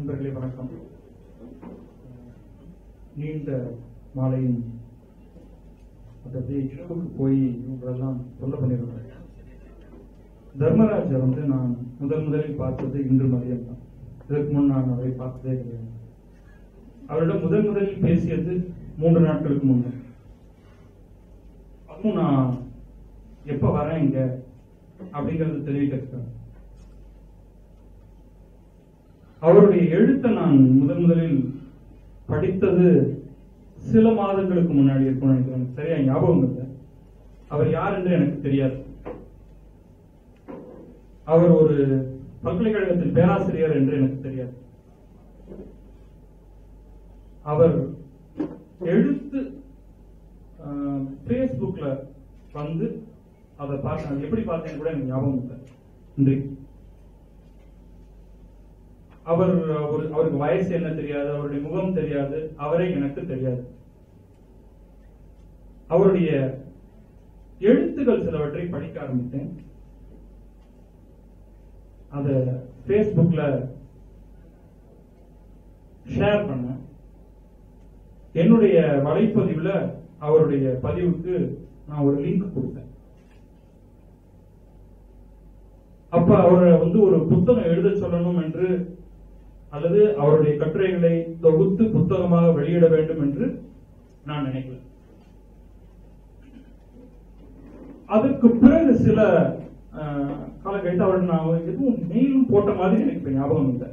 நண்பர்களே வணக்கம் நீண்ட மாலையின் அதாவது இரவுக்கு போய் இவங்களெல்லாம் சொல்ல பண்ணிடுவாங்க தர்மராஜர் வந்து நான் முதல் முதலில் பார்த்தது இன்று மதியம் தான் இதற்கு முன் நான் அவரை பார்த்ததே கிடையாது அவரிடம் முதல் முதலில் பேசியது மூன்று நாட்களுக்கு முன்னே அதுவும் நான் எப்ப வரேன் இங்க அப்படிங்கறது தெரிவிக்கிறதுக்காக அவருடைய எழுத்தை நான் முதன் முதலில் படித்தது சில மாதங்களுக்கு முன்னாடி இருக்கும் நினைக்கிறேன் எனக்கு சரியா ஞாபகம் இல்லை அவர் யார் என்று எனக்கு தெரியாது அவர் ஒரு பல்கலைக்கழகத்தின் பேராசிரியர் என்று எனக்கு தெரியாது அவர் எழுத்து பேஸ்புக்ல வந்து அதை பார்த்து அது எப்படி பார்த்தேன்னு கூட எனக்கு ஞாபகம் இல்லை இன்றைக்கு அவர் ஒரு அவருக்கு வயசு என்ன தெரியாது அவருடைய முகம் தெரியாது அவரே எனக்கு தெரியாது அவருடைய எழுத்துக்கள் சிலவற்றை படிக்க ஆரம்பித்தேன் அத பேஸ்புக்ல ஷேர் பண்ணேன் என்னுடைய வலைப்பதிவுல அவருடைய பதிவுக்கு நான் ஒரு லிங்க் கொடுத்தேன் அப்ப அவரை வந்து ஒரு புத்தகம் எழுத சொல்லணும் என்று அல்லது அவருடைய கட்டுரைகளை தொகுத்து புத்தகமாக வெளியிட வேண்டும் என்று நான் நினைக்கல அதற்கு பிறகு சில காலம் கழித்து அவர் நான் எதுவும் மெயிலும் போட்ட மாதிரி எனக்கு இப்ப ஞாபகம் இல்லை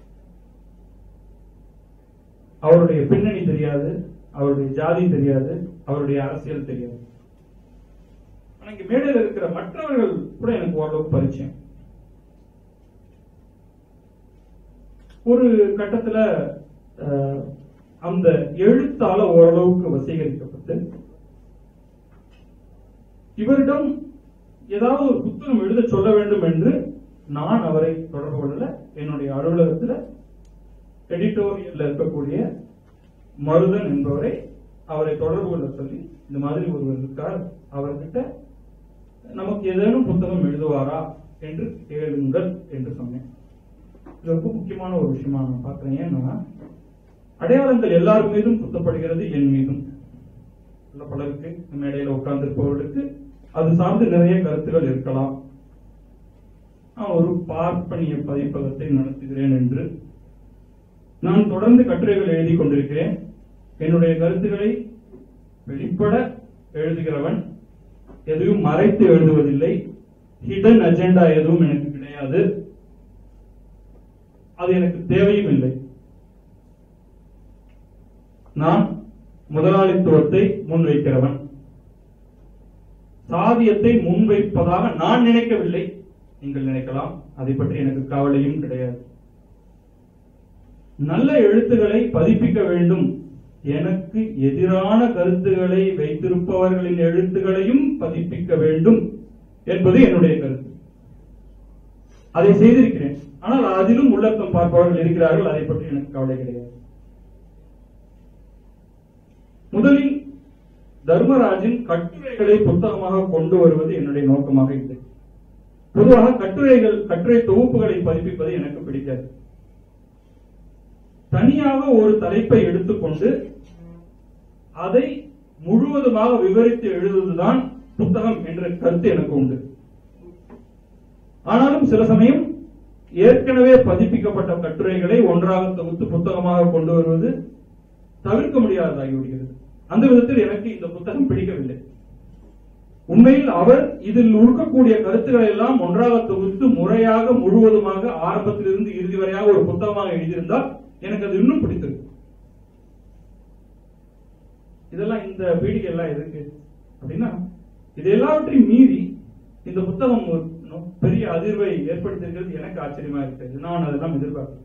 அவருடைய பின்னணி தெரியாது அவருடைய ஜாதி தெரியாது அவருடைய அரசியல் தெரியாது ஆனா இங்க மேடையில் இருக்கிற மற்றவர்கள் கூட எனக்கு ஓரளவுக்கு பரிச்சயம் ஒரு கட்டத்துல அந்த எழுத்தால ஓரளவுக்கு வசீகரிக்கப்பட்டு இவரிடம் ஏதாவது ஒரு புத்தகம் எழுத சொல்ல வேண்டும் என்று நான் அவரை தொடர்பு கொள்ளல என்னுடைய அலுவலகத்துல எடிட்டோரியல்ல இருக்கக்கூடிய மருதன் என்பவரை அவரை தொடர்பு கொள்ள சொல்லி இந்த மாதிரி ஒருவர் இருக்கார் அவர்கிட்ட நமக்கு ஏதேனும் புத்தகம் எழுதுவாரா என்று கேளுங்கள் என்று சொன்னேன் இது ரொம்ப முக்கியமான ஒரு விஷயமா நான் பாக்குறேன் ஏன்னா அடையாளங்கள் எல்லார் மீதும் குத்தப்படுகிறது என் மீதும் பலருக்கு மேடையில உட்கார்ந்து இருப்பவர்களுக்கு அது சார்ந்து நிறைய கருத்துகள் இருக்கலாம் நான் ஒரு பார்ப்பனிய பதிப்பகத்தை நடத்துகிறேன் என்று நான் தொடர்ந்து கட்டுரைகள் எழுதி கொண்டிருக்கிறேன் என்னுடைய கருத்துக்களை வெளிப்பட எழுதுகிறவன் எதையும் மறைத்து எழுதுவதில்லை ஹிடன் அஜெண்டா எதுவும் எனக்கு கிடையாது அது எனக்கு தேவையும் இல்லை நான் முதலாளித்துவத்தை முன்வைக்கிறவன் சாதியத்தை முன்வைப்பதாக நான் நினைக்கவில்லை நீங்கள் நினைக்கலாம் அதை பற்றி எனக்கு கவலையும் கிடையாது நல்ல எழுத்துக்களை பதிப்பிக்க வேண்டும் எனக்கு எதிரான கருத்துக்களை வைத்திருப்பவர்களின் எழுத்துக்களையும் பதிப்பிக்க வேண்டும் என்பது என்னுடைய கருத்து அதை செய்திருக்கிறேன் ஆனால் அதிலும் உள்ளர்த்தம் பார்ப்பவர்கள் இருக்கிறார்கள் அதை பற்றி எனக்கு கவலை கிடையாது முதலில் தர்மராஜின் கட்டுரைகளை புத்தகமாக கொண்டு வருவது என்னுடைய நோக்கமாக இல்லை பொதுவாக கட்டுரைகள் கட்டுரை தொகுப்புகளை பதிப்பிப்பது எனக்கு பிடிக்காது தனியாக ஒரு தலைப்பை எடுத்துக்கொண்டு அதை முழுவதுமாக விவரித்து எழுதுவதுதான் புத்தகம் என்ற கருத்து எனக்கு உண்டு ஆனாலும் சில சமயம் ஏற்கனவே பதிப்பிக்கப்பட்ட கட்டுரைகளை ஒன்றாக தொகுத்து புத்தகமாக கொண்டு வருவது தவிர்க்க முடியாததாகிவிடுகிறது அந்த விதத்தில் எனக்கு இந்த புத்தகம் பிடிக்கவில்லை உண்மையில் அவர் இதில் இருக்கக்கூடிய கருத்துக்களை எல்லாம் ஒன்றாக தொகுத்து முறையாக முழுவதுமாக ஆரம்பத்திலிருந்து இறுதி வரையாக ஒரு புத்தகமாக எழுதியிருந்தால் எனக்கு அது இன்னும் பிடித்திருக்கு இதெல்லாம் இந்த பீடிகை எல்லாம் எதுக்கு அப்படின்னா இது எல்லாவற்றையும் மீறி இந்த புத்தகம் ஒரு பெரிய அதிர்வை ஏற்படுத்தியிருக்கிறது எனக்கு ஆச்சரியமா இருக்கிறது நான் அதெல்லாம் எதிர்பார்க்கிறேன்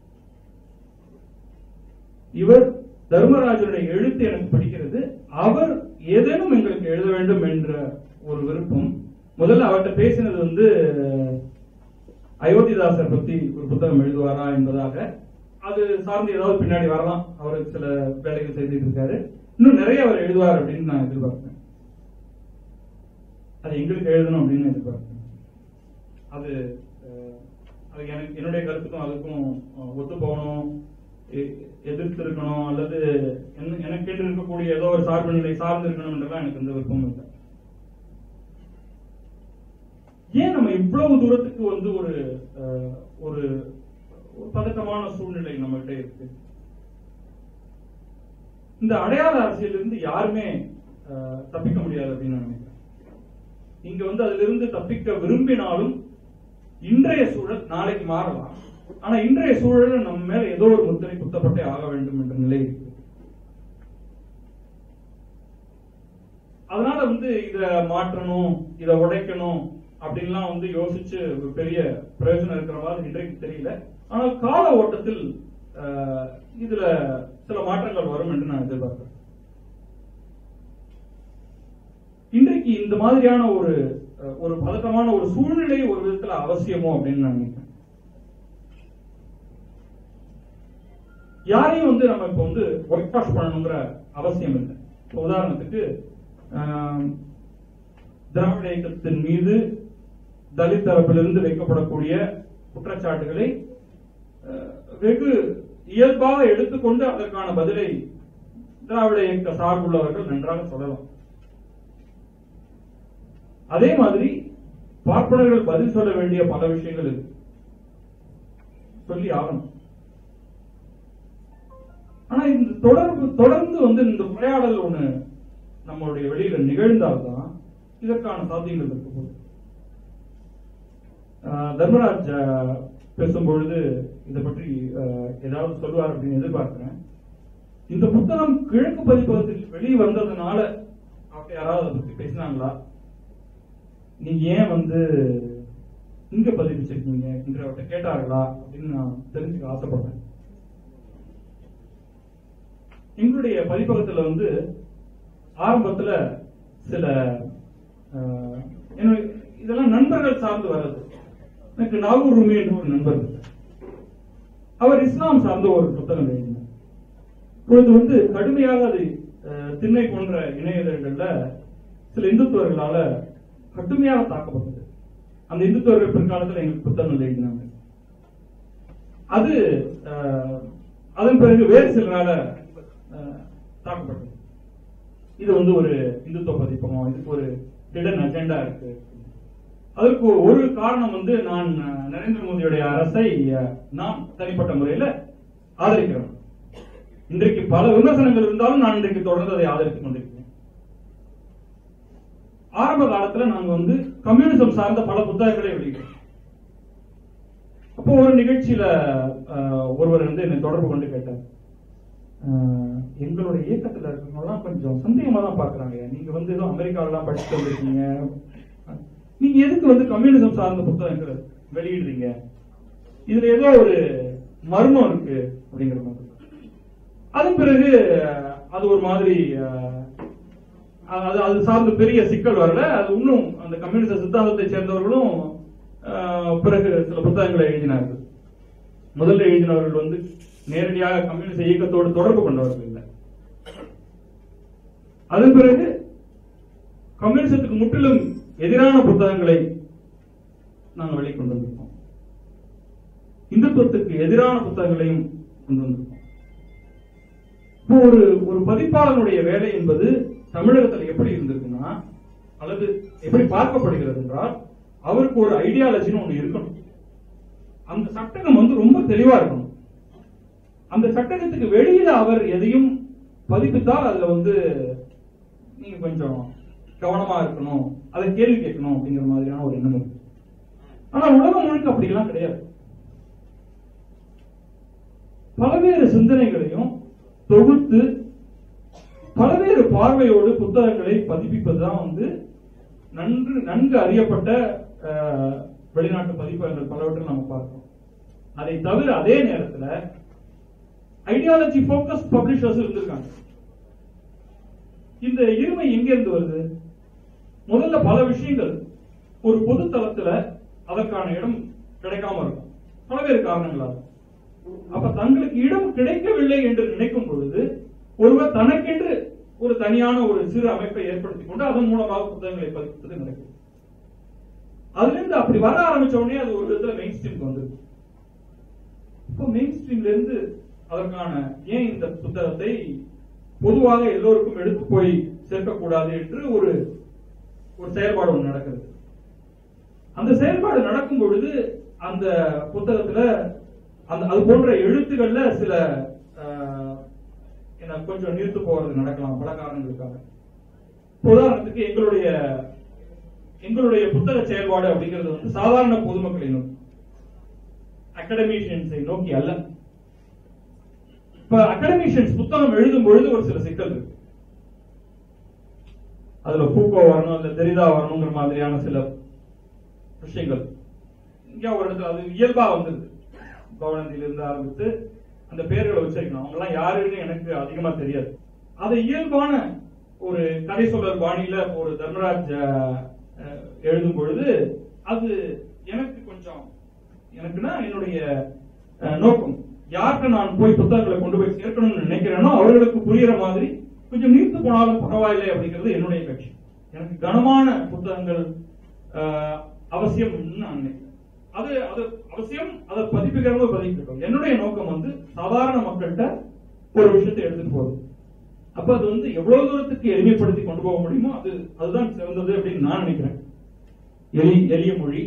இவர் தர்மராஜனுடைய எழுத்து எனக்கு பிடிக்கிறது அவர் ஏதேனும் எங்களுக்கு எழுத வேண்டும் என்ற ஒரு விருப்பம் முதல்ல அவர்கிட்ட பேசினது வந்து அயோத்திதாசர் பத்தி ஒரு புத்தகம் எழுதுவாரா என்பதாக அது சார்ந்து ஏதாவது பின்னாடி வரலாம் அவர் சில வேலைகள் செய்துட்டு இருக்காரு இன்னும் நிறைய அவர் எழுதுவார் அப்படின்னு நான் எதிர்பார்ப்பேன் அது எங்களுக்கு எழுதணும் அப்படின்னு எதிர்பார்ப்பேன் அது அது எனக்கு என்னுடைய கருத்துக்கும் அதுக்கும் அஹ், ஒத்து போகணும் எ- எதிர்த்து இருக்கணும் அல்லது என்ன- எனக்கு கேட்டு இருக்கக்கூடிய ஏதோ ஒரு சார்பு நிலை சார்ந்து இருக்கணும்ன்றலாம் எனக்கு எந்த விருப்பமும் இல்லை ஏன் நம்ம இவ்வளவு தூரத்துக்கு வந்து ஒரு அஹ், ஒரு ஒரு பதட்டமான சூழ்நிலை நம்மகிட்ட இருக்கு இந்த அடையாள அரசியல் இருந்து யாருமே அஹ், தப்பிக்க முடியாது அப்படின்னு நான் நினைக்கிறேன் இங்க வந்து அதுல இருந்து தப்பிக்க விரும்பினாலும் இன்றைய சூழல் நாளைக்கு மாறலாம் ஆனா இன்றைய சூழல்ல நம்ம மேல ஏதோ ஒரு முத்திரை குத்தப்பட்டே ஆக வேண்டும் என்ற நிலை இருக்கு அதனால வந்து இத மாற்றணும் இத உடைக்கணும் அப்படின்லாம் வந்து யோசிச்சு ஒரு பெரிய பிரயோஜனம் இருக்கிற மாதிரி இன்றைக்கு தெரியல ஆனால் கால ஓட்டத்தில் அஹ், இதுல சில மாற்றங்கள் வரும் என்று நான் எதிர்பார்க்கிறேன் இன்றைக்கு இந்த மாதிரியான ஒரு அஹ், ஒரு பதட்டமான ஒரு சூழ்நிலை ஒரு விதத்துல அவசியமோ அப்படின்னு நான் நினைக்கிறேன் யாரையும் வந்து நம்ம இப்ப வந்து ஒர்க் வாஷ் பண்ணணுங்கிற அவசியம் இல்லை இப்ப உதாரணத்துக்கு ஆம், திராவிட இயக்கத்தின் மீது தலித் தரப்பிலிருந்து வைக்கப்படக்கூடிய குற்றச்சாட்டுகளை அஹ், வெகு இயல்பாக எடுத்துக்கொண்டு அதற்கான பதிலை திராவிட இயக்க சார்புள்ளவர்கள் நன்றாக சொல்லலாம் அதே மாதிரி பார்ப்பனர்கள் பதில் சொல்ல வேண்டிய பல விஷயங்கள் இருக்கு சொல்லி ஆகணும் ஆனா இந்த தொடர்பு தொடர்ந்து வந்து இந்த உரையாடல் ஒண்ணு நம்மளுடைய வெளியில நிகழ்ந்தால்தான் இதற்கான சாத்தியங்கள் இருக்க போகுது ஆஹ் தர்மராஜ் ஆஹ், பேசும்பொழுது இதை பற்றி ஆஹ், ஏதாவது சொல்லுவார் அப்படின்னு எதிர்பார்க்கிறேன் இந்த புத்தகம் கிழக்கு பதிப்பகத்தில் வெளியே வந்ததுனால அப்படி யாராவது அதை பத்தி பேசினாங்களா நீங்க ஏன் வந்து இங்க பதிவிச்சிருக்கீங்க என்றவர்கிட்ட கேட்டார்களா அப்படின்னு நான் தெரிஞ்சுக்க ஆசைப்படுறேன் எங்களுடைய பதிப்பகத்துல வந்து ஆரம்பத்துல சில ஆஹ், என்னுடைய இதெல்லாம் நண்பர்கள் சார்ந்து வர்றது எனக்கு நாகூர் ரூமி என்று ஒரு நண்பர் இருக்கார். அவர் இஸ்லாம் சார்ந்த ஒரு புத்தகம் எழுதினார் இப்பொழுது வந்து கடுமையாக அது அஹ், திண்ணை போன்ற இணையதளங்கள்ல சில இந்துத்துவர்களால கடுமையாக தாக்கப்பட்டது அந்த இந்துத்துவர்கள் பிற்காலத்தில் எங்களுக்கு புத்தகங்கள் எழுதினாங்க அது அஹ், அதன் பிறகு வேறு சிலரால அஹ், தாக்கப்பட்டது இது வந்து ஒரு இந்துத்துவ பதிப்பகம் இதுக்கு ஒரு ஹிடன் அஜெண்டா இருக்கு அதற்கு ஒரு காரணம் வந்து நான் அஹ், நரேந்திர மோடியுடைய அரசை அஹ், நாம் தனிப்பட்ட முறையில் ஆதரிக்கிறோம் இன்றைக்கு பல விமர்சனங்கள் இருந்தாலும் நான் இன்றைக்கு தொடர்ந்து அதை ஆதரித்துக் கொண்டிருக்கிறேன் ஆரம்ப காலத்துல நாங்க வந்து கம்யூனிசம் சார்ந்த பல புத்தகங்களை வெளியிட்டோம் அப்போ ஒரு நிகழ்ச்சியில அஹ், ஒருவர் வந்து என்னை தொடர்பு கொண்டு கேட்டார் அஹ், எங்களுடைய இயக்கத்துல இருக்கிறவங்கலாம் கொஞ்சம் சந்தேகமா தான் பாக்குறாங்க நீங்க வந்து ஏதோ அமெரிக்காவெல்லாம் படிச்சுட்டு வந்திருக்கீங்க நீங்க எதுக்கு வந்து கம்யூனிசம் சார்ந்த புத்தகங்கள் வெளியிடுறீங்க இதுல ஏதோ ஒரு மர்மம் இருக்கு அப்படிங்கிற மாதிரி அதன் பிறகு அஹ், அது ஒரு மாதிரி அஹ், அது அது சார்ந்த பெரிய சிக்கல் வரல அது இன்னும் அந்த கம்யூனிஸ்ட் சித்தாந்தத்தை சேர்ந்தவர்களும் அஹ், பிறகு சில புத்தகங்களை எழுதினார்கள் முதல்ல எழுதினவர்கள் வந்து நேரடியாக கம்யூனிஸ்ட் இயக்கத்தோடு தொடர்பு கொண்டவர்கள் இல்லை அதன் பிறகு கம்யூனிசத்துக்கு முற்றிலும் எதிரான புத்தகங்களை நாங்கள் வெளிக்கொண்டு வந்திருக்கோம் இந்துத்துவத்துக்கு எதிரான புத்தகங்களையும் கொண்டு வந்திருக்கோம் இப்போ ஒரு ஒரு பதிப்பாளனுடைய வேலை என்பது தமிழகத்தில் எப்படி இருந்திருக்குன்னா அல்லது எப்படி பார்க்கப்படுகிறது என்றால் அவருக்கு ஒரு ஐடியாலஜின்னு ஒண்ணு இருக்கணும் அந்த சட்டகம் வந்து ரொம்ப தெளிவா இருக்கணும் அந்த சட்டகத்துக்கு வெளியில அவர் எதையும் பதிப்பித்தால் அதுல வந்து நீங்க கொஞ்சம் கவனமா இருக்கணும் அதை கேள்வி கேட்கணும் அப்படிங்கிற மாதிரியான ஒரு எண்ணம் இருக்கு ஆனா உலகம் முழுக்க அப்படிலாம் கிடையாது பல்வேறு சிந்தனைகளையும் தொகுத்து பல்வேறு பார்வையோடு புத்தகங்களை பதிப்பிப்பதுதான் வந்து நன்கு நன்கு அறியப்பட்ட அஹ், வெளிநாட்டு பதிப்பகங்கள் பலவற்றில் நம்ம பார்க்கிறோம் அதை தவிர அதே நேரத்துல ஐடியாலஜி போக்கஸ் பப்ளிஷர்ஸ் இருந்திருக்காங்க இந்த இருமை எங்க இருந்து வருது முதல்ல பல விஷயங்கள் ஒரு பொது தளத்துல அதற்கான இடம் கிடைக்காம இருக்கும் பல்வேறு காரணங்களால் அப்ப தங்களுக்கு இடம் கிடைக்கவில்லை என்று நினைக்கும் பொழுது ஒருவர் தனக்கென்று ஒரு தனியான ஒரு சிறு அமைப்பை ஏற்படுத்திக் கொண்டு அதன் மூலமாக புத்தகங்களை பதிப்பது நடக்குது அதுல இருந்து அப்படி வர ஆரம்பிச்ச உடனே அது ஒரு விதத்துல மெயின் ஸ்ட்ரீம்க்கு வந்துருக்கு இப்போ மெயின் ஸ்ட்ரீம்ல இருந்து அதற்கான ஏன் இந்த புத்தகத்தை பொதுவாக எல்லோருக்கும் எடுத்து போய் சேர்க்கக்கூடாது என்று ஒரு ஒரு செயல்பாடு ஒன்று நடக்குது அந்த செயல்பாடு நடக்கும் பொழுது அந்த புத்தகத்துல அந்த அது போன்ற எழுத்துக்கள்ல சில ஆஹ், என்ன கொஞ்சம் நிறுத்து போறது நடக்கலாம் பல காரணங்களுக்காக இப்ப உதாரணத்துக்கு எங்களுடைய எங்களுடைய புத்தக செயல்பாடு அப்படிங்கிறது வந்து சாதாரண பொதுமக்களை நோக்கி அகடமிஷியன்ஸை நோக்கி அல்ல இப்ப அகடமிஷியன்ஸ் புத்தகம் எழுதும் பொழுது ஒரு சில சிக்கல் இருக்கு அதுல பூக்கோ வரணும் இல்ல தெரிதா வரணுங்கிற மாதிரியான சில விஷயங்கள் இங்க ஒரு இடத்துல அது இயல்பா வந்துருது பவனந்தியில இருந்து ஆரம்பித்து அந்த பெயர்களை உச்சரிக்கணும் அவங்க எல்லாம் யாருன்னு எனக்கு அதிகமா தெரியாது அது இயல்பான ஒரு கதை சொல்லர் பாணியில ஒரு தர்மராஜ் அஹ், அஹ், எழுதும் பொழுது அது எனக்கு கொஞ்சம் எனக்குன்னா என்னுடைய அஹ், நோக்கம் யார்கிட்ட நான் போய் புத்தகங்களை கொண்டு போய் சேர்க்கணும்னு நினைக்கிறேனோ அவர்களுக்கு புரியுற மாதிரி கொஞ்சம் நீர்த்து போனாலும் பரவாயில்லை அப்படிங்கிறது என்னுடைய கட்சி எனக்கு கனமான புத்தகங்கள் அஹ், அவசியம்னு நான் நினைக்கிறேன் அது அது அவசியம் அதை பதிப்புகிறவங்க பதிப்பிக்கட்டும் என்னுடைய நோக்கம் வந்து சாதாரண மக்கள்கிட்ட ஒரு விஷயத்தை எடுத்துட்டு போகுது அப்ப அது வந்து எவ்வளவு தூரத்துக்கு எளிமைப்படுத்தி கொண்டு போக முடியுமோ அது அதுதான் சிறந்தது அப்படின்னு நான் நினைக்கிறேன் எளி எளிய மொழி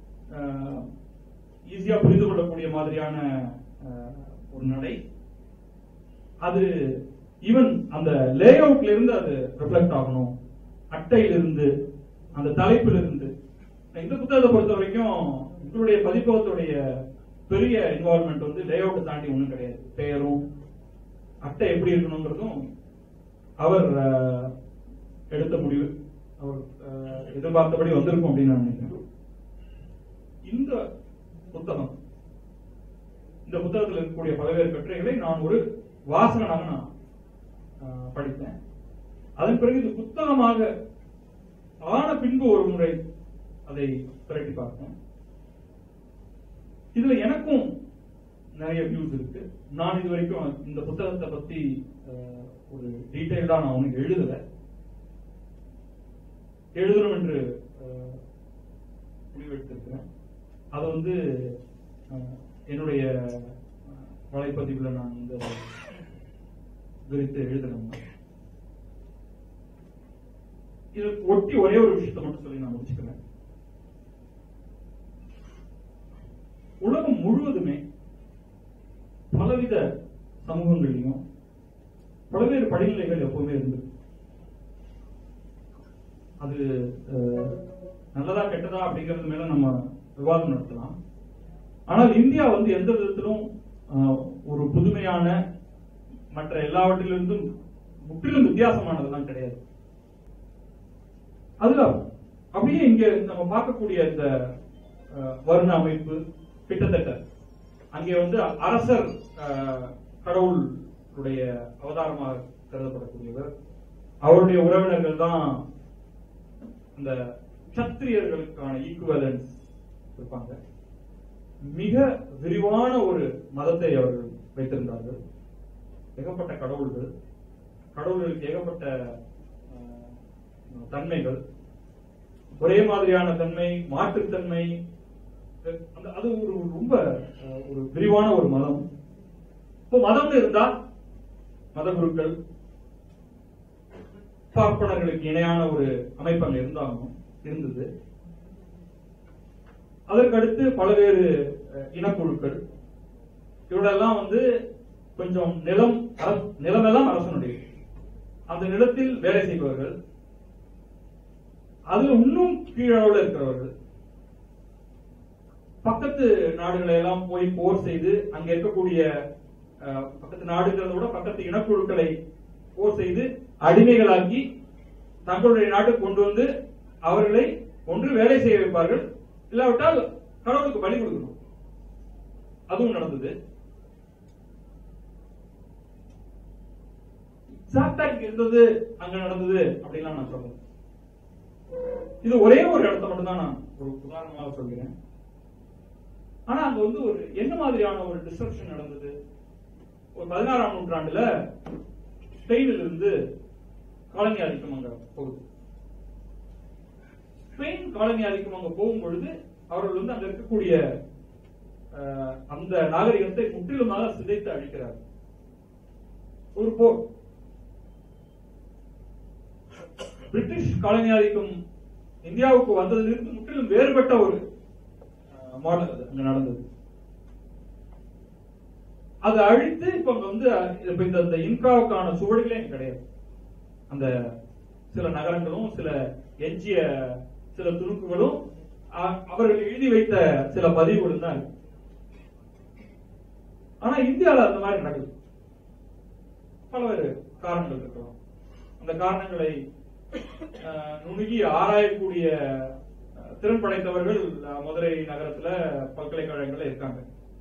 ஈஸியா புரிந்து கொள்ளக்கூடிய மாதிரியான அஹ், ஒரு நடை அது ஈவன் அந்த லே அவுட்ல இருந்து அது ரிஃப்ளெக்ட் ஆகணும் அட்டையிலிருந்து அந்த தலைப்பிலிருந்து இந்த புத்தகத்தை பொறுத்த வரைக்கும் உங்களுடைய பதிப்பகத்துடைய பெரிய இன்வால்மெண்ட் வந்து லே அவுட் தாண்டி ஒண்ணும் கிடையாது பெயரும் அட்டை எப்படி இருக்கணுங்கிறதும் அவர் அஹ், எடுத்த முடிவு அவர் அஹ், எதிர்பார்த்தபடி வந்திருக்கும் அப்படின்னு நான் நினைக்கிறேன் இந்த புத்தகம் இந்த புத்தகத்தில் இருக்கக்கூடிய பல்வேறு கட்டுரைகளை நான் ஒரு வாசகனாக நான் அஹ், படித்தேன் அதன் பிறகு இது புத்தகமாக ஆன பின்பு ஒரு முறை அதை பிரட்டி பார்த்தேன் இதுல எனக்கும் நிறைய வியூஸ் இருக்கு நான் இது வரைக்கும் இந்த புத்தகத்தை பத்தி அஹ், ஒரு டீடைல்டா நான் ஒண்ணு எழுதல எழுதணும் என்று அஹ், முடிவெடுத்திருக்கிறேன் அதை வந்து அஹ், என்னுடைய அஹ், வலைப்பதிவுல நான் வந்து அதை விரித்து எழுதணும் இது ஒட்டி ஒரே ஒரு விஷயத்தை மட்டும் சொல்லி நான் முடிச்சுக்கிறேன் உலகம் முழுவதுமே பலவித சமூகங்களிலும் பல்வேறு படிநிலைகள் எப்பவுமே இருந்து அது அஹ், நல்லதா கெட்டதா அப்படிங்கிறது மேல நம்ம விவாதம் நடத்தலாம் ஆனால் இந்தியா வந்து எந்த விதத்திலும் அஹ், ஒரு புதுமையான மற்ற எல்லாவற்றிலிருந்தும் முற்றிலும் வித்தியாசமானதெல்லாம் கிடையாது அதுல அப்படியே இங்க நம்ம பார்க்கக்கூடிய இந்த அஹ், வருண அமைப்பு கிட்டத்தட்ட அங்கே வந்து அரசர் அஹ், கடவுளுடைய அவதாரமாக கருதப்படக்கூடியவர் அவருடைய உறவினர்கள் தான் இந்த சத்திரியர்களுக்கான ஈக்குவலன்ஸ் இருப்பாங்க மிக விரிவான ஒரு மதத்தை அவர்கள் வைத்திருந்தார்கள் ஏகப்பட்ட கடவுள்கள் கடவுள்களுக்கு ஏகப்பட்ட அஹ், தன்மைகள் ஒரே மாதிரியான தன்மை மாற்றுத்தன்மை அஹ், அந்த- அது ஒரு ஒரு ரொம்ப அஹ், ஒரு விரிவான ஒரு மதம் இப்போ மதம் இருந்தா மத குருக்கள் பார்ப்பனர்களுக்கு இணையான ஒரு அமைப்பு அங்க இருந்தாலும் இருந்தது அதற்கடுத்து பல்வேறு அஹ், இனக்குழுக்கள் இவரெல்லாம் வந்து கொஞ்சம் நிலம் அரச- நிலமெல்லாம் அரசனுடைய அந்த நிலத்தில் வேலை செய்பவர்கள் அதுல இன்னும் கீழளவுல இருக்கிறவர்கள் பக்கத்து நாடுகளை எல்லாம் போய் போர் செய்து அங்க இருக்கக்கூடிய அஹ், பக்கத்து நாடுகளை விட பக்கத்து இனக்குழுக்களை போர் செய்து அடிமைகளாக்கி தங்களுடைய நாட்டுக்கு கொண்டு வந்து அவர்களை ஒன்று வேலை செய்ய வைப்பார்கள் இல்லாவிட்டால் கடவுளுக்கு பலி கொடுக்கணும் அதுவும் நடந்தது எக்ஸாக்டா இங்க இருந்தது அங்க நடந்தது அப்படின்லாம் நான் சொல்றேன் இது ஒரே ஒரு இடத்த மட்டும் தான் நான் ஒரு உதாரணமாக சொல்கிறேன் ஆனா அங்க வந்து ஒரு என்ன மாதிரியான ஒரு டிஸ்ட்ரக்ஷன் நடந்தது ஒரு பதினாறாம் நூற்றாண்டுல ஸ்பெயினில் இருந்து காலனி ஆதிக்கம் அங்க போகுது ஸ்பெயின் காலனி ஆதிக்கம் அங்க போகும்பொழுது அவர்கள் வந்து அங்க இருக்கக்கூடிய அஹ், அந்த நாகரிகத்தை முற்றிலுமாக சிதைத்து அழிக்கிறார் ஒரு போர் பிரிட்டிஷ் காலனி ஆதிக்கம் இந்தியாவுக்கு வந்ததிலிருந்து முற்றிலும் வேறுபட்ட ஒரு மாடல் அது அங்க நடந்தது அதை அழித்து இப்ப அங்க வந்து அஹ், இப்ப இந்த இந்த இன்காவுக்கான சுவடுகளே அங்க கிடையாது அந்த சில நகரங்களும் சில எஞ்சிய சில துணுக்குகளும் அ- அவர்கள் எழுதி வைத்த சில பதிவுகளும் தான் இருக்கு. ஆனா இந்தியாவில் அந்த மாதிரி நடக்குது பல்வேறு காரணங்கள் இருக்கலாம் அந்த காரணங்களை அஹ், நுணுகி ஆராயக்கூடிய அஹ், திறன் படைத்தவர்கள் அஹ், மதுரை நகரத்துல பல்கலைக்கழகங்கள்ல இருக்காங்க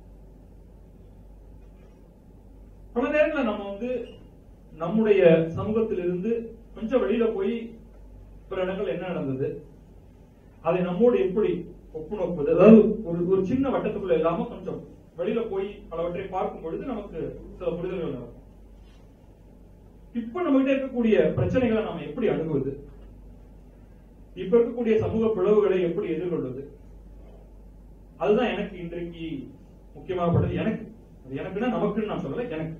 பல நேரங்களில் நம்ம வந்து நம்முடைய சமூகத்திலிருந்து கொஞ்சம் வெளியில போய் பிற இடங்கள் என்ன நடந்தது அதை நம்மோடு எப்படி ஒப்பு நோக்குவது அதாவது ஒரு ஒரு சின்ன வட்டத்துக்குள்ள இல்லாம கொஞ்சம் வெளியில போய் பலவற்றை பார்க்கும் பொழுது நமக்கு சில புரிதல்கள் நடக்கும் இப்ப நம்ம கிட்ட இருக்கக்கூடிய பிரச்சனைகளை நாம எப்படி அணுகுவது இப்ப இருக்கக்கூடிய சமூக பிளவுகளை எப்படி எதிர்கொள்வது அதுதான் எனக்கு இன்றைக்கு முக்கியமாகப்படுது எனக்கு அது எனக்குன்னா நமக்குன்னு நான் சொல்லல எனக்கு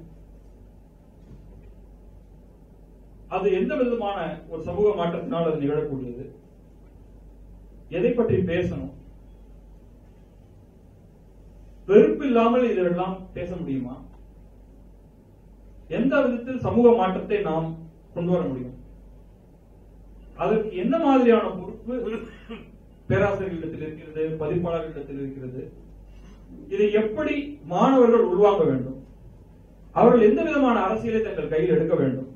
அது எந்த விதமான ஒரு சமூக மாற்றத்தினால் அது நிகழக்கூடியது எதை பற்றி பேசணும் வெறுப்பு இல்லாமல் இதெல்லாம் பேச முடியுமா எந்த விதத்தில் சமூக மாற்றத்தை நாம் கொண்டு வர முடியும் அதற்கு என்ன மாதிரியான பொறுப்பு பேராசிரியர்களிடத்தில் இருக்கிறது பதிப்பாளர்களிடத்தில் இருக்கிறது இதை எப்படி மாணவர்கள் உள்வாங்க வேண்டும் அவர்கள் எந்த விதமான அரசியலை தங்கள் கையில் எடுக்க வேண்டும்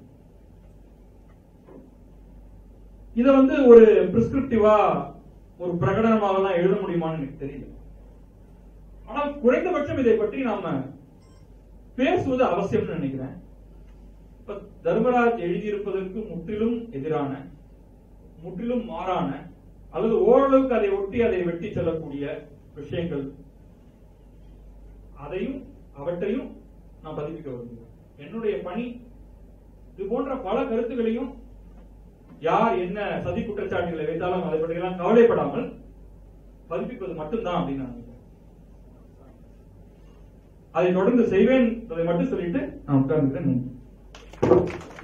இத வந்து ஒரு பிரிஸ்கிரிப்டிவா ஒரு பிரகடனமாக தான் எழுத முடியுமான்னு எனக்கு தெரியல ஆனால் குறைந்தபட்சம் இதை பற்றி நாம பேசுவது அவசியம்னு நினைக்கிறேன் இப்ப தர்மராஜ் எழுதியிருப்பதற்கு முற்றிலும் எதிரான முற்றிலும் மாறான அல்லது ஓரளவுக்கு அதை ஒட்டி அதை வெட்டி செல்லக்கூடிய விஷயங்கள் அதையும் அவற்றையும் நான் பதிப்பிக்க விரும்புகிறேன் என்னுடைய பணி இது போன்ற பல கருத்துக்களையும் யார் என்ன சதி குற்றச்சாட்டுகளை வைத்தாலும் அதை பற்றியெல்லாம் கவலைப்படாமல் பதிப்பிப்பது மட்டும்தான் அப்படின்னு நான் நினைக்கிறேன் அதை தொடர்ந்து செய்வேன் அதை மட்டும் சொல்லிட்டு நான் உட்கார்ந்துக்கிறேன் நன்றி.